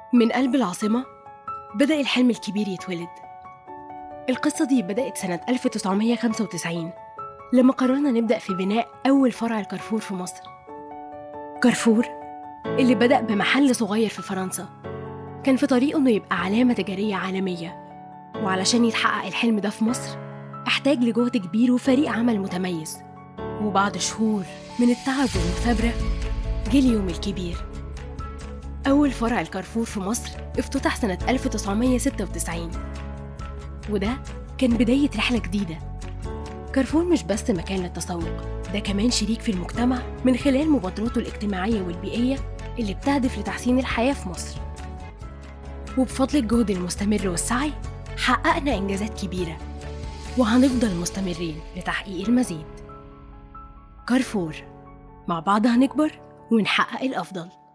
من قلب العاصمة بدأ الحلم الكبير يتولد القصة دي بدأت سنة 1995 لما قررنا نبدأ في بناء أول فرع الكارفور في مصر كارفور اللي بدأ بمحل صغير في فرنسا كان في طريقه إنه يبقى علامة تجارية عالمية وعلشان يتحقق الحلم ده في مصر احتاج لجهد كبير وفريق عمل متميز وبعد شهور من التعب والمثابرة جه اليوم الكبير أول فرع الكارفور في مصر افتتح سنة 1996 وده كان بداية رحلة جديدة كارفور مش بس مكان للتسوق ده كمان شريك في المجتمع من خلال مبادراته الاجتماعية والبيئية اللي بتهدف لتحسين الحياة في مصر وبفضل الجهد المستمر والسعي حققنا إنجازات كبيرة وهنفضل مستمرين لتحقيق المزيد كارفور مع بعض هنكبر ونحقق الأفضل